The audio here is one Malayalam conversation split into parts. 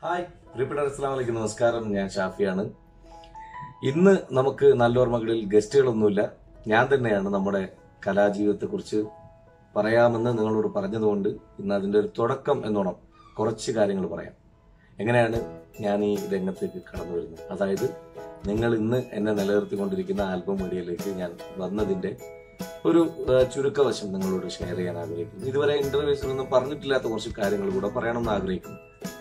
ഹായ് പ്രിയപ്പെട്ട അസ്സാം വലൈക്കും നമസ്കാരം ഞാൻ ഷാഫിയാണ് ഇന്ന് നമുക്ക് നല്ലോർമ്മകളിൽ ഗസ്റ്റുകളൊന്നുമില്ല ഞാൻ തന്നെയാണ് നമ്മുടെ കലാജീവിതത്തെക്കുറിച്ച് പറയാമെന്ന് നിങ്ങളോട് പറഞ്ഞതുകൊണ്ട് ഇന്ന് അതിന്റെ ഒരു തുടക്കം എന്നോണം കുറച്ച് കാര്യങ്ങൾ പറയാം എങ്ങനെയാണ് ഞാൻ ഈ രംഗത്തേക്ക് കടന്നു വരുന്നത് അതായത് നിങ്ങൾ ഇന്ന് എന്നെ നിലനിർത്തിക്കൊണ്ടിരിക്കുന്ന ആൽബം മീഡിയയിലേക്ക് ഞാൻ വന്നതിന്റെ ഒരു ആ, ചുരുക്കവശം നിങ്ങളോട് ഷെയർ ചെയ്യാൻ ആഗ്രഹിക്കുന്നു ഇതുവരെ ഇന്റർവ്യൂസിലൊന്നും പറഞ്ഞിട്ടില്ലാത്ത കുറച്ച് കാര്യങ്ങൾ കൂടെ പറയണമെന്ന് ആഗ്രഹിക്കുന്നു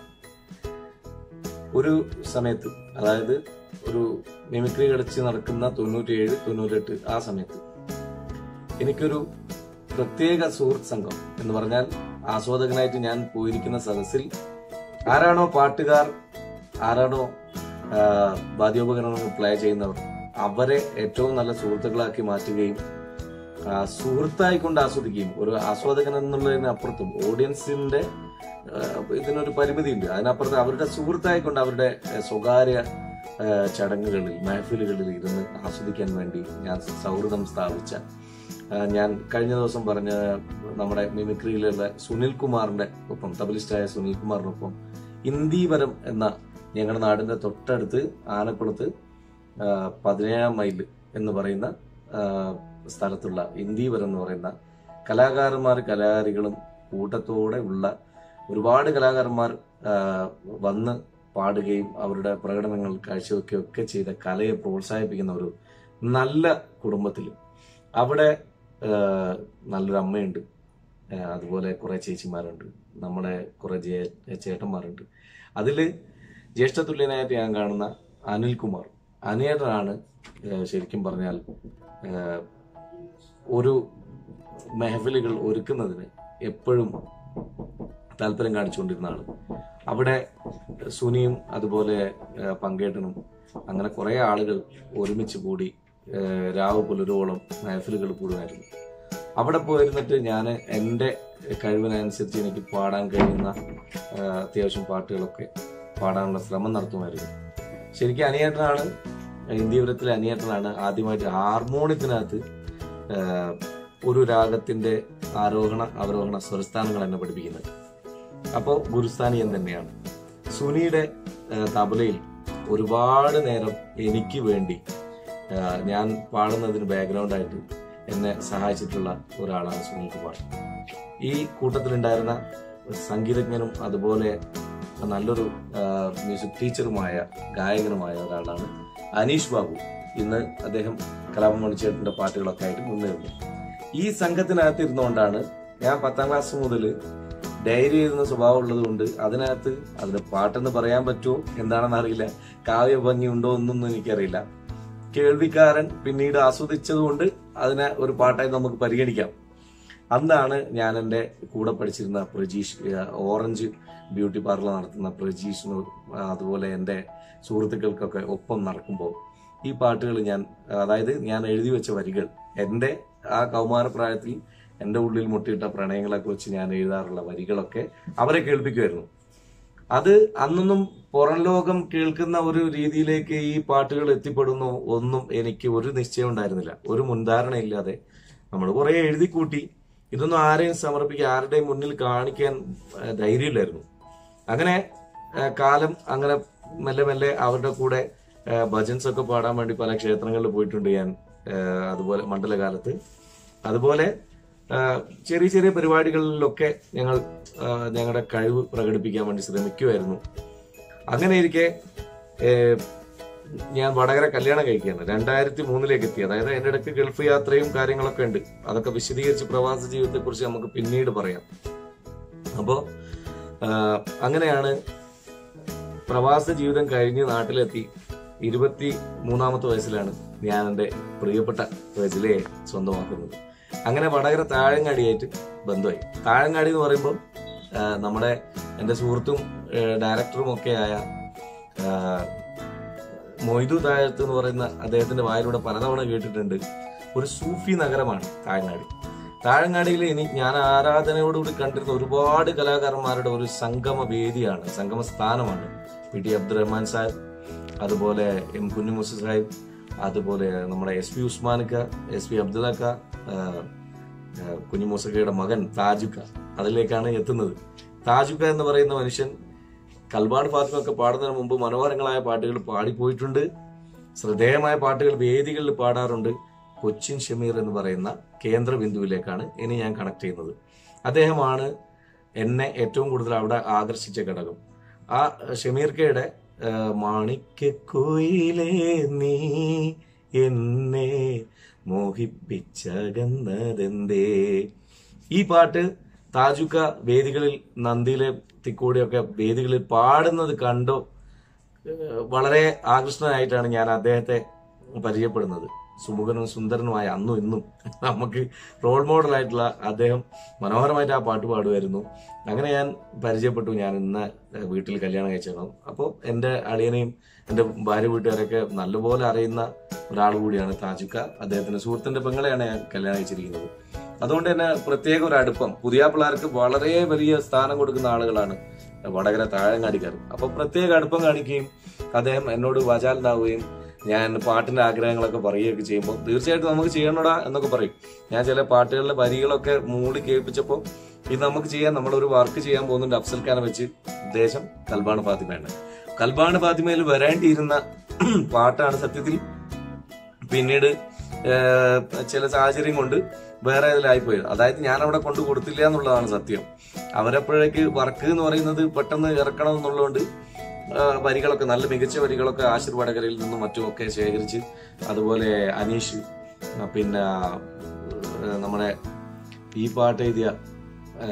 ഒരു സമയത്ത് അതായത് ഒരു മിമിക്രി കളിച്ച് നടക്കുന്ന തൊണ്ണൂറ്റിയേഴ് തൊണ്ണൂറ്റെട്ട് ആ സമയത്ത് എനിക്കൊരു പ്രത്യേക സുഹൃത്ത് സംഘം എന്ന് പറഞ്ഞാൽ ആസ്വാദകനായിട്ട് ഞാൻ പോയിരിക്കുന്ന സദസ്സിൽ ആരാണോ പാട്ടുകാർ ആരാണോ ആ, വാദ്യോപകരണങ്ങൾ പ്ലേ ചെയ്യുന്നവർ അവരെ ഏറ്റവും നല്ല സുഹൃത്തുക്കളാക്കി മാറ്റുകയും ആ, സുഹൃത്തായിക്കൊണ്ട് ആസ്വദിക്കുകയും ഒരു ആസ്വാദകൻ എന്നുള്ളതിന് അപ്പുറത്തും ഓഡിയൻസിന്റെ ആ, ഇതിനൊരു പരിമിതിയുണ്ട് അതിനപ്പുറത്ത് അവരുടെ സുഹൃത്തായിക്കൊണ്ട് അവരുടെ ആ, സ്വകാര്യ ആ, ചടങ്ങുകളിൽ മഹഫിലുകളിൽ ഇരുന്ന് ആസ്വദിക്കാൻ വേണ്ടി ഞാൻ സൗഹൃദം സ്ഥാപിച്ച ആ, ഞാൻ കഴിഞ്ഞ ദിവസം പറഞ്ഞ നമ്മുടെ മിമിക്രിയിലുള്ള സുനിൽ കുമാറിന്റെ ഒപ്പം തബലിസ്റ്റായ സുനിൽ കുമാറിനൊപ്പം ഇന്ദീവരം എന്ന ഞങ്ങളുടെ നാടിന്റെ തൊട്ടടുത്ത് ആനക്കുളത്ത് ആ, പതിനേഴാം മൈൽ എന്ന് പറയുന്ന ആ, സ്ഥലത്തുള്ള ഇന്ദീവരം എന്ന് പറയുന്ന കലാകാരന്മാർ കലാകാരികളും കൂട്ടത്തോടെ ഉള്ള ഒരുപാട് കലാകാരന്മാർ ആ, വന്ന് പാടുകയും അവരുടെ പ്രകടനങ്ങൾ കാഴ്ചവെക്കുകയും ഒക്കെ ചെയ്ത കലയെ പ്രോത്സാഹിപ്പിക്കുന്ന ഒരു നല്ല കുടുംബത്തിൽ അവിടെ ആ, നല്ലൊരു അമ്മയുണ്ട് ആ, അതുപോലെ കുറെ ചേച്ചിമാരുണ്ട് നമ്മുടെ കുറെ ജേ- ചേട്ടന്മാരുണ്ട് അതില് ജ്യേഷ്ഠതുല്യനായിട്ട് ഞാൻ കാണുന്ന അനിൽകുമാർ അനിയേട്ടനാണ് ആ, ശരിക്കും പറഞ്ഞാൽ ആ, ഒരു മെഹഫിലുകൾ ഒരുക്കുന്നതിന് എപ്പോഴും താല്പര്യം കാണിച്ചുകൊണ്ടിരുന്ന ആള് അവിടെ സുനിയും അതുപോലെ ആ, പങ്കേട്ടനും അങ്ങനെ കുറെ ആളുകൾ ഒരുമിച്ച് കൂടി ആ, രാവ് പുലരുവോളം മെഹഫിലുകൾ കൂടുമായിരുന്നു അവിടെ പോയിരുന്നിട്ട് ഞാൻ എൻ്റെ കഴിവിനനുസരിച്ച് എനിക്ക് പാടാൻ കഴിയുന്ന ആ, അത്യാവശ്യം പാട്ടുകളൊക്കെ പാടാനുള്ള ശ്രമം നടത്തുമായിരുന്നു ശരിക്കും അനിയേട്ടനാണ് ഇന്ത്യപുരത്തിലെ അനിയേട്ടനാണ് ആദ്യമായിട്ട് ഹാർമോണിയത്തിനകത്ത് ആ, ഒരു രാഗത്തിന്റെ ആരോഹണ അവരോഹണ സ്വരസ്ഥാനങ്ങൾ എന്നെ പഠിപ്പിക്കുന്നത് അപ്പോൾ ഗുരുസ്ഥാനിയൻ തന്നെയാണ് സുനിയുടെ ആ, തബലയിൽ ഒരുപാട് നേരം എനിക്ക് വേണ്ടി ആ, ഞാൻ പാടുന്നതിന് ബാക്ക്ഗ്രൗണ്ട് ആയിട്ട് എന്നെ സഹായിച്ചിട്ടുള്ള ഒരാളാണ് സുനിൽ കുമാർ ഈ കൂട്ടത്തിലുണ്ടായിരുന്ന സംഗീതജ്ഞനും അതുപോലെ നല്ലൊരു ആ, മ്യൂസിക് ടീച്ചറുമായ ഗായകനുമായ ഒരാളാണ് അനീഷ് ബാബു ഇന്ന് അദ്ദേഹം കലാപം മണിച്ചേട്ടന്റെ പാട്ടുകളൊക്കെ ആയിട്ട് മുന്നേറുന്നു ഈ സംഘത്തിനകത്ത് ഇരുന്നുകൊണ്ടാണ് ഞാൻ പത്താം ക്ലാസ് മുതൽ ഡയറി എഴുതുന്ന സ്വഭാവം ഉള്ളത് കൊണ്ട് അതിനകത്ത് അതിന് പാട്ടെന്ന് പറയാൻ പറ്റുമോ എന്താണെന്ന് അറിയില്ല കാവ്യ ഭംഗി ഉണ്ടോ എന്നൊന്നും എനിക്കറിയില്ല കേൾവിക്കാരൻ പിന്നീട് ആസ്വദിച്ചതുകൊണ്ട് അതിനെ ഒരു പാട്ടായി നമുക്ക് പരിഗണിക്കാം അന്നാണ് ഞാൻ എൻ്റെ കൂടെ പഠിച്ചിരുന്ന പ്രജീഷ് ഏഹ്, ഓറഞ്ച് ബ്യൂട്ടി പാർലർ നടത്തുന്ന പ്രജീഷിനും ആ, അതുപോലെ എൻ്റെ സുഹൃത്തുക്കൾക്കൊക്കെ ഒപ്പം നടക്കുമ്പോൾ ഈ പാട്ടുകൾ ഞാൻ അതായത് ഞാൻ എഴുതി വെച്ച വരികൾ എൻ്റെ ആ കൗമാരപ്രായത്തിൽ എൻ്റെ ഉള്ളിൽ മുട്ടിയിട്ട പ്രണയങ്ങളൊക്കെ വെച്ച് ഞാൻ എഴുതാറുള്ള വരികളൊക്കെ അവരെ കേൾപ്പിക്കുമായിരുന്നു അത് അന്നൊന്നും പുറം ലോകം കേൾക്കുന്ന ഒരു രീതിയിലേക്ക് ഈ പാട്ടുകൾ എത്തിപ്പെടുന്നു ഒന്നും എനിക്ക് ഒരു നിശ്ചയം ഉണ്ടായിരുന്നില്ല ഒരു മുൻധാരണ ഇല്ലാതെ നമ്മൾ കുറെ എഴുതി കൂട്ടി ഇതൊന്നും ആരെയും സമർപ്പിക്കാൻ ആരുടെയും മുന്നിൽ കാണിക്കാൻ ആ, ധൈര്യമില്ലായിരുന്നു അങ്ങനെ ആ, കാലം അങ്ങനെ മെല്ലെ മെല്ലെ അവരുടെ കൂടെ ഭജൻസ് ഒക്കെ പാടാൻ വേണ്ടി പല ക്ഷേത്രങ്ങളിൽ പോയിട്ടുണ്ട് ഞാൻ ആ, അതുപോലെ മണ്ഡലകാലത്ത് അതുപോലെ ആ, ചെറിയ ചെറിയ പരിപാടികളിലൊക്കെ ഞങ്ങൾ ആ, ഞങ്ങളുടെ കഴിവ് പ്രകടിപ്പിക്കാൻ വേണ്ടി ശ്രമിക്കുമായിരുന്നു അങ്ങനെ ഇരിക്കെ ഏ, ഞാൻ വടകര കല്യാണം കഴിക്കുകയാണ് രണ്ടായിരത്തി മൂന്നിലേക്ക് എത്തി അതായത് അതിന്റെ ഇടയ്ക്ക് ഗൾഫ് യാത്രയും കാര്യങ്ങളൊക്കെ ഉണ്ട് അതൊക്കെ വിശദീകരിച്ച് പ്രവാസ ജീവിതത്തെ കുറിച്ച് നമുക്ക് പിന്നീട് പറയാം അപ്പോ ആ, അങ്ങനെയാണ് പ്രവാസ ജീവിതം കഴിഞ്ഞ് നാട്ടിലെത്തി ഇരുപത്തി മൂന്നാമത്തെ വയസ്സിലാണ് ഞാൻ എൻ്റെ പ്രിയപ്പെട്ട റജിലയെ സ്വന്തമാക്കുന്നത് അങ്ങനെ വടകര താഴങ്ങാടിയായിട്ട് ബന്ധമായി താഴങ്ങാടി എന്ന് പറയുമ്പോൾ ആ, നമ്മുടെ എൻ്റെ സുഹൃത്തും ആ, ഡയറക്ടറും ഒക്കെ ആയ ആ, മൊയ്തു താഴത്ത് എന്ന് പറയുന്ന അദ്ദേഹത്തിന്റെ വായിലൂടെ പലതവണ കേട്ടിട്ടുണ്ട് ഒരു സൂഫി നഗരമാണ് താഴങ്ങാടി താഴങ്ങാടിയിൽ ഇനി ഞാൻ ആരാധനയോടുകൂടി കണ്ടിരുന്ന ഒരുപാട് കലാകാരന്മാരുടെ ഒരു സംഗമ വേദിയാണ് സംഗമ സ്ഥാനമാണ് പി ടി അബ്ദുറഹ്മാൻ സാഹിബ് അതുപോലെ എം കുഞ്ഞുമുസ സാഹിബ് അതുപോലെ നമ്മുടെ എസ് പി ഉസ്മാനിക്ക എസ് പി അബ്ദുലക്ക കുഞ്ഞുമൂസക്കയുടെ മകൻ താജുക്ക അതിലേക്കാണ് എത്തുന്നത് താജുക്ക എന്ന് പറയുന്ന മനുഷ്യൻ കൽബാൺ ഫാത്തിമ ഒക്കെ പാടുന്നതിന് മുമ്പ് മനോഹരങ്ങളായ പാട്ടുകൾ പാടിപ്പോയിട്ടുണ്ട് ശ്രദ്ധേയമായ പാട്ടുകൾ വേദികളിൽ പാടാറുണ്ട് കൊച്ചിൻ ഷമീർ എന്ന് പറയുന്ന കേന്ദ്ര ബിന്ദുവിലേക്കാണ് ഇനി ഞാൻ കണക്ട് ചെയ്യുന്നത് അദ്ദേഹമാണ് എന്നെ ഏറ്റവും കൂടുതൽ അവിടെ ആകർഷിച്ച ഘടകം ആ ഷമീർക്കയുടെ മാണിക്കോയിലേ നീ എന്നെ മോഹിപ്പിച്ചകന്നതെന്തേ ഈ പാട്ട് താജുക്ക വേദികളിൽ നന്ദിയിലെ തിക്കൂടിയൊക്കെ വേദികളിൽ പാടുന്നത് കണ്ടോ ഏഹ് വളരെ ആകൃഷ്ടനായിട്ടാണ് ഞാൻ അദ്ദേഹത്തെ പരിചയപ്പെടുന്നത് സുമുഖനും സുന്ദരനുമായ അന്നും ഇന്നും നമുക്ക് റോൾ മോഡലായിട്ടുള്ള അദ്ദേഹം മനോഹരമായിട്ട് ആ പാട്ട് പാടുമായിരുന്നു അങ്ങനെ ഞാൻ പരിചയപ്പെട്ടു ഞാൻ ഇന്ന് വീട്ടിൽ കല്യാണം കഴിച്ചതാണ് അപ്പോൾ എൻ്റെ അളിയനെയും എൻ്റെ ഭാര്യ വീട്ടുകാരൊക്കെ നല്ലപോലെ അറിയുന്ന ഒരാൾ കൂടിയാണ് താജുക്ക അദ്ദേഹത്തിന്റെ സുഹൃത്തിന്റെ പെങ്ങളെയാണ് ഞാൻ കല്യാണം കഴിച്ചിരിക്കുന്നത് അതുകൊണ്ട് തന്നെ പ്രത്യേക ഒരു അടുപ്പം പുതിയ പിള്ളേർക്ക് വളരെ വലിയ സ്ഥാനം കൊടുക്കുന്ന ആളുകളാണ് വടകര താഴങ്ങാടിക്കാർ അപ്പൊ പ്രത്യേക അടുപ്പം കാണിക്കുകയും അദ്ദേഹം എന്നോട് വാചാലുണ്ടാവുകയും ഞാൻ പാട്ടിന്റെ ആഗ്രഹങ്ങളൊക്കെ പറയുകയൊക്കെ ചെയ്യുമ്പോൾ തീർച്ചയായിട്ടും നമുക്ക് ചെയ്യണോടാ എന്നൊക്കെ പറയും ഞാൻ ചില പാട്ടുകളിലെ വരികളൊക്കെ മൂടി കേൾപ്പിച്ചപ്പോൾ ഇത് നമുക്ക് ചെയ്യാൻ നമ്മളൊരു വർക്ക് ചെയ്യാൻ പോകുന്നുണ്ട് അഫ്സൽ ഖാനെ വെച്ച് ഉദ്ദേശം കൽബാണ് ഫാത്തിമയാണ് കൽബാണ് ഫാത്തിമയിൽ വരേണ്ടിയിരുന്ന പാട്ടാണ് സത്യത്തിൽ പിന്നീട് ഏഹ്, ചില സാഹചര്യം കൊണ്ട് വേറെ ഇതിലായിപ്പോയത് അതായത് ഞാൻ അവിടെ കൊണ്ടു കൊടുത്തില്ല എന്നുള്ളതാണ് സത്യം അവരപ്പോഴേക്ക് വർക്ക് എന്ന് പറയുന്നത് പെട്ടെന്ന് ഇറക്കണം എന്നുള്ളതുകൊണ്ട് ആ, വരികളൊക്കെ നല്ല മികച്ച വരികളൊക്കെ ആശിർ വടകരയിൽ നിന്നും മറ്റുമൊക്കെ ശേഖരിച്ച് അതുപോലെ അനീഷ് ആ, പിന്നെ ആ, നമ്മുടെ ഈ പാട്ട് എഴുതിയ ആ,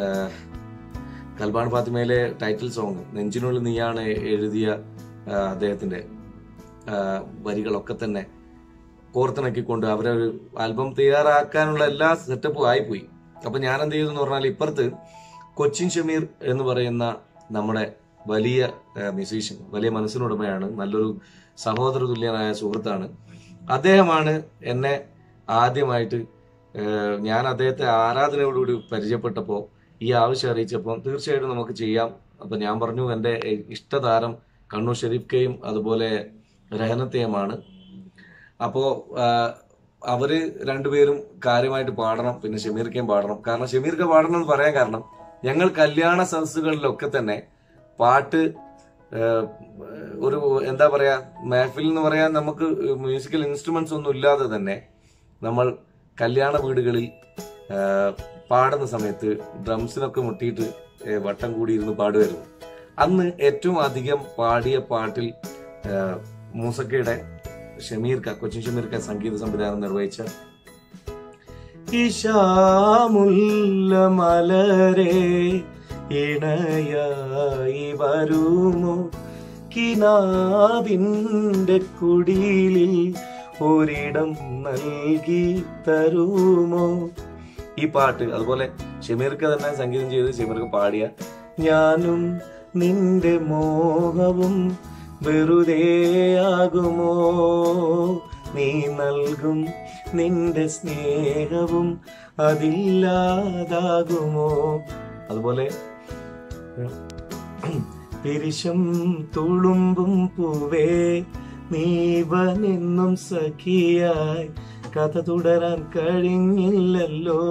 കൽബാൺ ഫാത്തിമയിലെ ടൈറ്റിൽ സോങ് നെഞ്ചിനുള്ളിൽ നീയാണ് എഴുതിയ ആ, അദ്ദേഹത്തിന്റെ ആ, വരികളൊക്കെ തന്നെ കോർത്തിണക്കിക്കൊണ്ട് അവരെ ഒരു ആൽബം തയ്യാറാക്കാനുള്ള എല്ലാ സെറ്റപ്പും ആയിപ്പോയി അപ്പൊ ഞാൻ എന്ത് ചെയ്തു എന്ന് പറഞ്ഞാൽ ഇപ്പുറത്ത് കൊച്ചിൻ ഷമീർ എന്ന് പറയുന്ന നമ്മുടെ വലിയ മ്യൂസീഷ്യൻ വലിയ മനസ്സിനുടമയാണ് നല്ലൊരു സഹോദര തുല്യനായ സുഹൃത്താണ് അദ്ദേഹമാണ് എന്നെ ആദ്യമായിട്ട് ഏഹ്, ഞാൻ അദ്ദേഹത്തെ ആരാധനയോടുകൂടി പരിചയപ്പെട്ടപ്പോൾ ഈ ആവശ്യം അറിയിച്ചപ്പോൾ തീർച്ചയായിട്ടും നമുക്ക് ചെയ്യാം അപ്പൊ ഞാൻ പറഞ്ഞു എൻ്റെ ഇഷ്ടതാരം കണ്ണൂർ ഷെരീഫ് കെയും അതുപോലെ രഹനത്തെയുമാണ് അപ്പോ ആ, അവര് രണ്ടുപേരും കാര്യമായിട്ട് പാടണം പിന്നെ ഷമീർക്കയും പാടണം കാരണം ഷമീർക്ക പാടണം എന്ന് പറയാൻ കാരണം ഞങ്ങൾ കല്യാണ സദസ്സുകളിലൊക്കെ തന്നെ പാട്ട് ആ, ഒരു എന്താ പറയാ മെഹഫിൽ എന്ന് പറയാൻ നമുക്ക് മ്യൂസിക്കൽ ഇൻസ്ട്രുമെന്റ്സ് ഒന്നും ഇല്ലാതെ തന്നെ നമ്മൾ കല്യാണ വീടുകളിൽ ആ, പാടുന്ന സമയത്ത് ഡ്രംസിനൊക്കെ മുട്ടിയിട്ട് ഏ, വട്ടം കൂടി ഇരുന്ന് പാടുമായിരുന്നു അന്ന് ഏറ്റവും അധികം പാടിയ പാട്ടിൽ ആ, മൂസക്കയുടെ ഷമീർക്ക കൊച്ചിൻ ഷമീർക്ക സംഗീത സംവിധാനം നിർവഹിച്ച ഇഷാമുല്ല മലരെ ഇണയായി വരുമോ കിനാവിന്റെ കുടിലിൽ ഒരിടം നൽകി തരുമോ ഈ പാട്ട് അതുപോലെ ഷമീർക്ക തന്നെ സംഗീതം ചെയ്ത് ഷമീർക്ക പാടിയ ഞാനും നിന്റെ മോഹവും വെറുതെയാകുമോ നീ നൽകും നിന്റെ സ്നേഹവും അതില്ലാതാകുമോ അതുപോലെ പിരിശം തുളുമ്പും പൂവേ നീവനെന്നും സഖിയായി കഥ തുടരാൻ കഴിഞ്ഞില്ലല്ലോ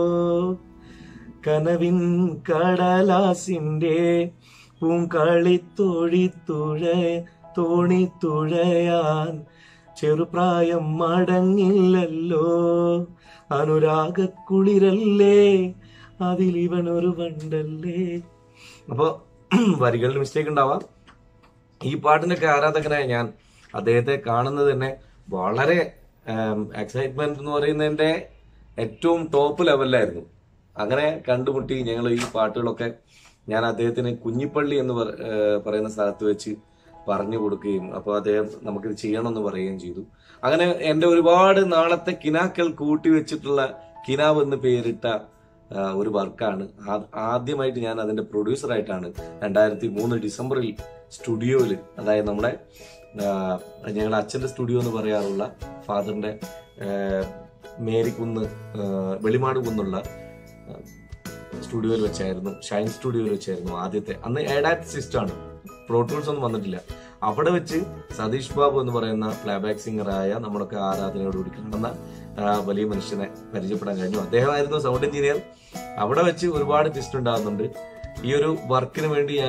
കനവിൻ കടലാസിന്റെ പൂങ്കളിത്തൊഴിത്തുഴ തോണിത്തുഴയാൻ ചെറുപ്രായം മടങ്ങില്ലല്ലോ അനുരാഗക്കുളിരല്ലേ അതിലിവനൊരു വണ്ടല്ലേ അപ്പൊ വരികളിൽ മിസ്റ്റേക്ക് ഉണ്ടാവാം ഈ പാട്ടിനൊക്കെ ആരാധകനായ ഞാൻ അദ്ദേഹത്തെ കാണുന്നത് തന്നെ വളരെ എക്സൈറ്റ്മെന്റ് എന്ന് പറയുന്നതിന്റെ ഏറ്റവും ടോപ്പ് ലെവലിലായിരുന്നു അങ്ങനെ കണ്ടുമുട്ടി ഞങ്ങൾ ഈ പാട്ടുകളൊക്കെ ഞാൻ അദ്ദേഹത്തിന് കുഞ്ഞിപ്പള്ളി എന്ന് പറ- ഏഹ് പറയുന്ന സ്ഥലത്ത് വെച്ച് പറഞ്ഞു കൊടുക്കുകയും അപ്പോൾ അദ്ദേഹം നമുക്കിത് ചെയ്യണമെന്ന് പറയുകയും ചെയ്തു അങ്ങനെ എൻ്റെ ഒരുപാട് നാളത്തെ കിനാക്കൾ കൂട്ടി വെച്ചിട്ടുള്ള കിനാവ് എന്ന് പേരിട്ട ആ, ഒരു വർക്കാണ് ആ- ആദ്യമായിട്ട് ഞാൻ അതിന്റെ പ്രൊഡ്യൂസറായിട്ടാണ് രണ്ടായിരത്തി മൂന്ന് ഡിസംബറിൽ സ്റ്റുഡിയോയിൽ അതായത് നമ്മുടെ ആ, ഞങ്ങളുടെ അച്ഛന്റെ സ്റ്റുഡിയോ എന്ന് പറയാറുള്ള ഫാദറിന്റെ ആ, മേരിക്കുന്ന് ആ, വെളിമാട് കുന്നുള്ള ആ, സ്റ്റുഡിയോയിൽ വെച്ചായിരുന്നു ഷൈൻ സ്റ്റുഡിയോയിൽ വെച്ചായിരുന്നു ആദ്യത്തെ അന്ന് ഏഡാറ്റ് സിസ്റ്റമാണ് പ്രോട്ടൂൾസ് ഒന്നും വന്നിട്ടില്ല അവിടെ വെച്ച് സതീഷ് ബാബു എന്ന് പറയുന്ന പ്ലേബാക്ക് സിംഗറായ നമ്മളൊക്കെ ആരാധനയോടുകൂടി കാണുന്ന ആ, വലിയ മനുഷ്യനെ പരിചയപ്പെടാൻ കഴിഞ്ഞു അദ്ദേഹമായിരുന്നു സൗണ്ട് എഞ്ചിനീയർ അവിടെ വെച്ച് ഒരുപാട് ട്വിസ്റ്റ് ഉണ്ടാകുന്നുണ്ട് ഈ ഒരു വർക്കിന് വേണ്ടി ഞാൻ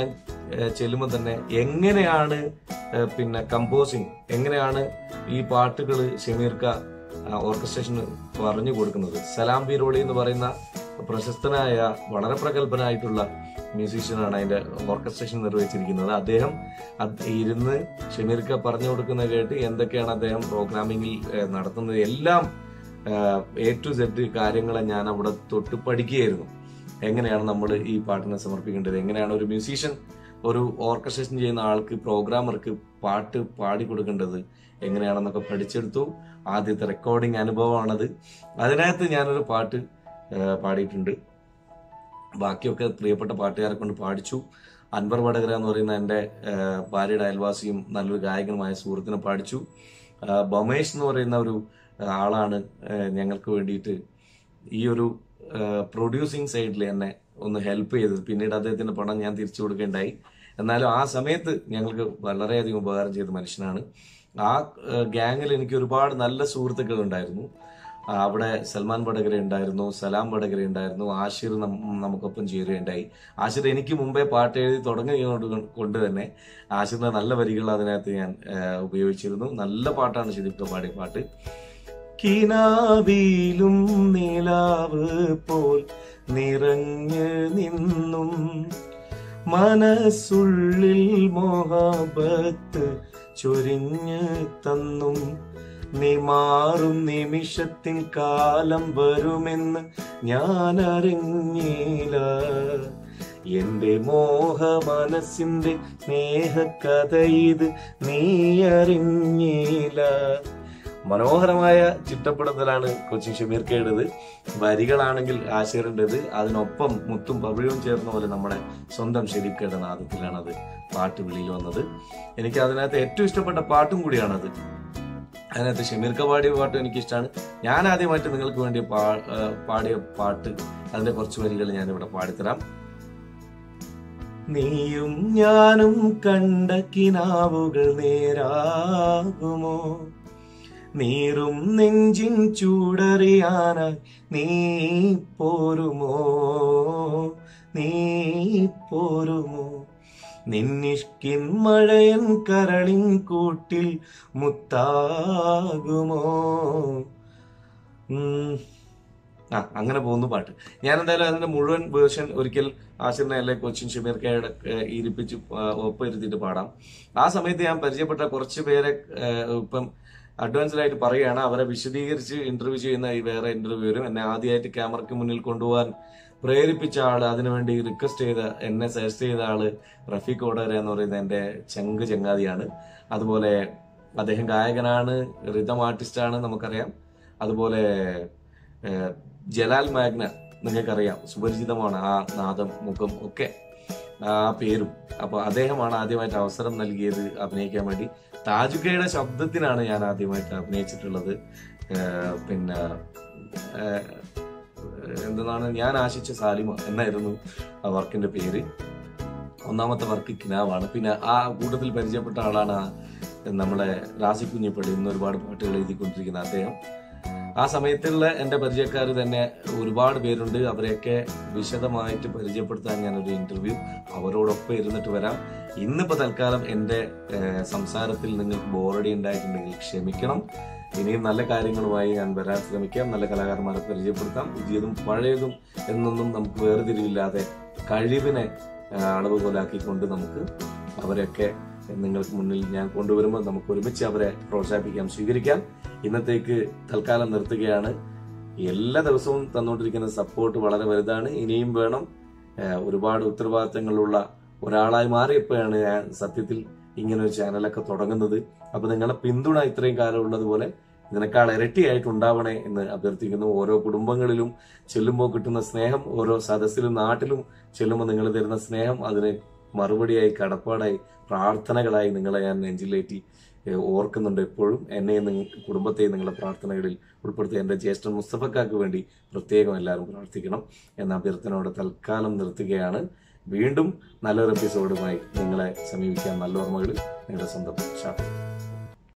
ചെല്ലുമ്പോൾ തന്നെ എങ്ങനെയാണ് ഏഹ്, പിന്നെ കമ്പോസിങ് എങ്ങനെയാണ് ഈ പാട്ടുകൾ ഷമീർക്ക ഓർക്കസ്ട്രേഷന് പറഞ്ഞു കൊടുക്കുന്നത് സലാം ബീരോളി എന്ന് പറയുന്ന പ്രശസ്തനായ വളരെ പ്രഗത്ഭനായിട്ടുള്ള മ്യൂസീഷ്യനാണ് അതിന്റെ ഓർക്കസ്ട്രേഷൻ നിർവഹിച്ചിരിക്കുന്നത് അദ്ദേഹം അത് ഇരുന്ന് ഷമീർക്ക പറഞ്ഞു കൊടുക്കുന്ന കേട്ട് എന്തൊക്കെയാണ് അദ്ദേഹം പ്രോഗ്രാമിങ്ങിൽ ഏഹ്, നടത്തുന്നത് എല്ലാം എ ടു സെഡ് കാര്യങ്ങളെ ഞാൻ അവിടെ തൊട്ട് പഠിക്കുകയായിരുന്നു എങ്ങനെയാണ് നമ്മൾ ഈ പാട്ടിനെ സമർപ്പിക്കേണ്ടത് എങ്ങനെയാണ് ഒരു മ്യൂസീഷ്യൻ ഒരു ഓർക്കസ്ട്രേഷൻ ചെയ്യുന്ന ആൾക്ക് പ്രോഗ്രാമർക്ക് പാട്ട് പാടി കൊടുക്കേണ്ടത് എങ്ങനെയാണെന്നൊക്കെ പഠിച്ചെടുത്തു ആദ്യത്തെ റെക്കോർഡിംഗ് അനുഭവമാണത് അതിനകത്ത് ഞാനൊരു പാട്ട് ആ, പാടിയിട്ടുണ്ട് ബാക്കിയൊക്കെ പ്രിയപ്പെട്ട പാട്ടുകാരെ കൊണ്ട് പാടിച്ചു അൻവർ വടകര എന്ന് പറയുന്ന എൻ്റെ ആ, ഭാര്യയുടെ അയൽവാസിയും നല്ലൊരു ഗായകനുമായ സുഹൃത്തിനെ പാടിച്ചു ആ, ബമേഷ് എന്ന് പറയുന്ന ഒരു ആ, ആളാണ് ആ, ഞങ്ങൾക്ക് വേണ്ടിയിട്ട് ഈ ഒരു പ്രൊഡ്യൂസിങ് സൈഡിൽ എന്നെ ഒന്ന് ഹെൽപ്പ് ചെയ്തത് പിന്നീട് അദ്ദേഹത്തിന്റെ പണം ഞാൻ തിരിച്ചു കൊടുക്കേണ്ടായി എന്നാലും ആ സമയത്ത് ഞങ്ങൾക്ക് വളരെയധികം ഉപകാരം ചെയ്ത മനുഷ്യനാണ് ആ ഗ്യാങ്ങിൽ എനിക്ക് ഒരുപാട് നല്ല സുഹൃത്തുക്കൾ ഉണ്ടായിരുന്നു ആ, അവിടെ സൽമാൻ വടകര ഉണ്ടായിരുന്നു സലാം വടകര ഉണ്ടായിരുന്നു ആഷിർ നം- നമുക്കൊപ്പം ചേരുകയുണ്ടായി ആഷിർ എനിക്ക് മുമ്പേ പാട്ട് എഴുതി തുടങ്ങിയത് കൊണ്ട് തന്നെ ആഷിറിന്റെ നല്ല വരികൾ അതിനകത്ത് ഞാൻ ആ, ഉപയോഗിച്ചിരുന്നു നല്ല പാട്ടാണ് ശരിക്കും പാടിയ പാട്ട് കിനാവിലും നിലാവ് പോൽ നിറഞ്ഞു നിന്നും മനസ്സുള്ളിൽ മോഹബത്ത് ചൊരിഞ്ഞു തന്നും നീ മാറും നിമിഷത്തിൻ കാലം വരുമെന്ന് ഞാൻ അറിഞ്ഞില്ല എന്റെ മോഹ മനസ്സിന്റെ സ്നേഹകഥ ഇത് നീ അറിഞ്ഞില്ല മനോഹരമായ ചിട്ടപ്പെടുത്തലാണ് കൊച്ചിൻ ഷമീർക്കയുടേത് വരികളാണെങ്കിൽ ആശയറിൻ്റെത് അതിനൊപ്പം മുത്തും പവിഴവും ചേർന്ന പോലെ നമ്മുടെ സ്വന്തം ഷെരീഫ്ക്കയുടെ നാദത്തിലാണ് അത് പാട്ട് വെളിയിൽ വന്നത് എനിക്ക് അതിനകത്ത് ഏറ്റവും ഇഷ്ടപ്പെട്ട പാട്ടും കൂടിയാണത് അതിനകത്ത് ഷമീർക്ക പാടിയ പാട്ടും എനിക്ക് ഇഷ്ടമാണ് ഞാൻ ആദ്യമായിട്ട് നിങ്ങൾക്ക് വേണ്ടി പാ- ആ, പാടിയ പാട്ട് അതിന്റെ കുറച്ച് വരികൾ ഞാൻ ഇവിടെ പാടിത്തരാം നീയും ഞാനും കണ്ട കിനാവുകൾ നേരാകുമോ നീറും നെഞ്ചിൻ ചൂടറിയാനായി നീ പോരുമോ നീ പോരുമോ നിന്നിഷ്കിൻ മഴയൻ കരളിൻ കൂട്ടിൽ മുത്താകുമോ ഉം. ആ അങ്ങനെ പോകുന്നു പാട്ട് ഞാൻ എന്തായാലും അതിന്റെ മുഴുവൻ വേർഷൻ ഒരിക്കൽ ആശിറിനെ അല്ലെ കൊച്ചിൻ ഷമീർക്കയുടെ ഏഹ്, ഇരിപ്പിച്ച് ആ, ഒപ്പിരുത്തിയിട്ട് പാടാം ആ സമയത്ത് ഞാൻ പരിചയപ്പെട്ട കുറച്ച് പേരെ ഏഹ്, ഇപ്പം അഡ്വാൻസ്ഡ് ആയിട്ട് പറയുകയാണ് അവരെ വിശദീകരിച്ച് ഇന്റർവ്യൂ ചെയ്യുന്ന ഈ വേറെ ഇന്റർവ്യൂവരും എന്നെ ആദ്യമായിട്ട് ക്യാമറയ്ക്ക് മുന്നിൽ കൊണ്ടുപോകാൻ പ്രേരിപ്പിച്ച ആള് അതിനുവേണ്ടി റിക്വസ്റ്റ് ചെയ്ത എന്നെ സജസ്റ്റ് ചെയ്ത ആള് റഫീഖ് ഓടര എന്ന് പറയുന്ന എന്റെ ചങ്ക് ചങ്ങാതിയാണ് അതുപോലെ അദ്ദേഹം ഗായകനാണ് റിതം ആർട്ടിസ്റ്റാണ് നമുക്കറിയാം അതുപോലെ ഏഹ്, ജലാൽ മാഗ്ന നിങ്ങൾക്കറിയാം സുപരിചിതമാണ് ആ നാദം മുഖം ഒക്കെ ആ പേരും അപ്പൊ അദ്ദേഹമാണ് ആദ്യമായിട്ട് അവസരം നൽകിയത് അഭിനയിക്കാൻ വേണ്ടി താജുക്കയുടെ ശബ്ദത്തിനാണ് ഞാൻ ആദ്യമായിട്ട് അഭിനയിച്ചിട്ടുള്ളത് ഏഹ്, പിന്നെ ഏഹ്, എന്തെന്നാണ് ഞാൻ ആശിച്ച സാലിമ എന്നായിരുന്നു ആ വർക്കിന്റെ പേര് ഒന്നാമത്തെ വർക്ക് കിനാവാണ് പിന്നെ ആ കൂട്ടത്തിൽ പരിചയപ്പെട്ട ആളാണ് ആ നമ്മളെ റാസി കുഞ്ഞിപ്പള്ളി ഇന്ന് ഒരുപാട് പാട്ടുകൾ എഴുതിക്കൊണ്ടിരിക്കുന്ന അദ്ദേഹം ആ സമയത്തുള്ള എന്റെ പരിചയക്കാർ തന്നെ ഒരുപാട് പേരുണ്ട് അവരെയൊക്കെ വിശദമായിട്ട് പരിചയപ്പെടുത്താൻ ഞാൻ ഒരു ഇന്റർവ്യൂ അവരോടൊപ്പം ഇരുന്നിട്ട് വരാം ഇന്നിപ്പോ തൽക്കാലം എന്റെ ഏഹ്, സംസാരത്തിൽ നിങ്ങൾക്ക് ബോറടി ഉണ്ടായിട്ടുണ്ടെങ്കിൽ ക്ഷമിക്കണം ഇനിയും നല്ല കാര്യങ്ങളുമായി ഞാൻ വരാൻ ശ്രമിക്കാം നല്ല കലാകാരന്മാരെ പരിചയപ്പെടുത്താം പുതിയതും പഴയതും എന്നൊന്നും നമുക്ക് വേർതിരിവില്ലാതെ കഴിവിനെ ആ, അളവുകോലാക്കിക്കൊണ്ട് നമുക്ക് അവരെയൊക്കെ നിങ്ങൾക്ക് മുന്നിൽ ഞാൻ കൊണ്ടുവരുമ്പോൾ നമുക്ക് ഒരുമിച്ച് അവരെ പ്രോത്സാഹിപ്പിക്കാം സ്വീകരിക്കാം ഇന്നത്തേക്ക് തൽക്കാലം നിർത്തുകയാണ് എല്ലാ ദിവസവും തന്നുകൊണ്ടിരിക്കുന്ന സപ്പോർട്ട് വളരെ വലുതാണ് ഇനിയും വേണം ആ, ഒരുപാട് ഉത്തരവാദിത്തങ്ങളുള്ള ഒരാളായി മാറിയപ്പോഴാണ് ഞാൻ സത്യത്തിൽ ഇങ്ങനെ ഒരു ചാനലൊക്കെ തുടങ്ങുന്നത് അപ്പൊ നിങ്ങളുടെ പിന്തുണ ഇത്രയും കാലം ഉള്ളതുപോലെ ഇതിനേക്കാൾ ഇരട്ടിയായിട്ട് ഉണ്ടാവണേ എന്ന് അഭ്യർത്ഥിക്കുന്നു ഓരോ കുടുംബങ്ങളിലും ചെല്ലുമ്പോൾ കിട്ടുന്ന സ്നേഹം ഓരോ സദസ്സിലും നാട്ടിലും ചെല്ലുമ്പോൾ നിങ്ങൾ തരുന്ന സ്നേഹം അതിന് മറുപടിയായി കടപ്പാടായി പ്രാർത്ഥനകളായി നിങ്ങളെ ഞാൻ നെഞ്ചിലേറ്റി ഏഹ്, ഓർക്കുന്നുണ്ട് എപ്പോഴും എന്നെയും നിങ്ങ- കുടുംബത്തെയും നിങ്ങളുടെ പ്രാർത്ഥനകളിൽ ഉൾപ്പെടുത്തി എൻ്റെ ജ്യേഷ്ഠൻ മുസ്തഫക്കാക്ക് വേണ്ടി പ്രത്യേകം എല്ലാവരും പ്രാർത്ഥിക്കണം എന്ന അഭ്യർത്ഥനയോടെ തൽക്കാലം നിർത്തുകയാണ് വീണ്ടും നല്ലൊരു എപ്പിസോഡുമായി നിങ്ങളെ സമീപിക്കാൻ നല്ല ഓർമ്മകളിൽ നിങ്ങളുടെ സ്വന്തം ഷാഫി